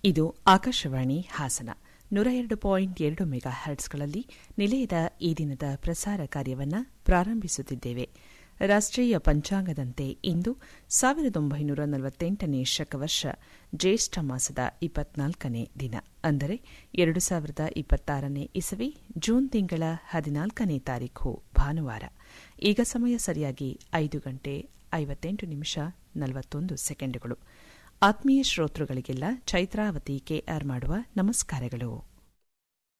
ಇದು ಆಕಾಶವಾಣಿ ಹಾಸನ ನೂರ ಎರಡು ಪಾಯಿಂಟ್ ಎರಡು ಮೆಗಾ ಹರ್ಟ್ಸ್ಗಳಲ್ಲಿ ನಿಲಯದ ಈ ದಿನದ ಪ್ರಸಾರ ಕಾರ್ಯವನ್ನು ಪ್ರಾರಂಭಿಸುತ್ತಿದ್ದೇವೆ ರಾಷ್ಟ್ರೀಯ ಪಂಚಾಂಗದಂತೆ ಇಂದು ಸಾವಿರದ ಒಂಬೈನೂರ ನಲವತ್ತೆಂಟನೇ ಶಕವರ್ಷ ಜ್ಯೇಷ್ಠ ಮಾಸದ ಇಪ್ಪತ್ನಾಲ್ಕನೇ ದಿನ ಅಂದರೆ ಎರಡು ಸಾವಿರದ ಇಪ್ಪತ್ತಾರನೇ ಇಸವಿ ಜೂನ್ ತಿಂಗಳ ಹದಿನಾಲ್ಕನೇ ತಾರೀಖು ಭಾನುವಾರ ಈಗ ಸಮಯ ಸರಿಯಾಗಿ ಐದು ಗಂಟೆ ಐವತ್ತೆಂಟು ನಿಮಿಷ ನಲವತ್ತೊಂದು ಸೆಕೆಂಡುಗಳು ಆತ್ಮೀಯ ಶ್ರೋತೃಗಳಿಗೆಲ್ಲ ಚೈತ್ರಾವತಿ ಕೆಆರ್ ಮಾಡುವ ನಮಸ್ಕಾರಗಳು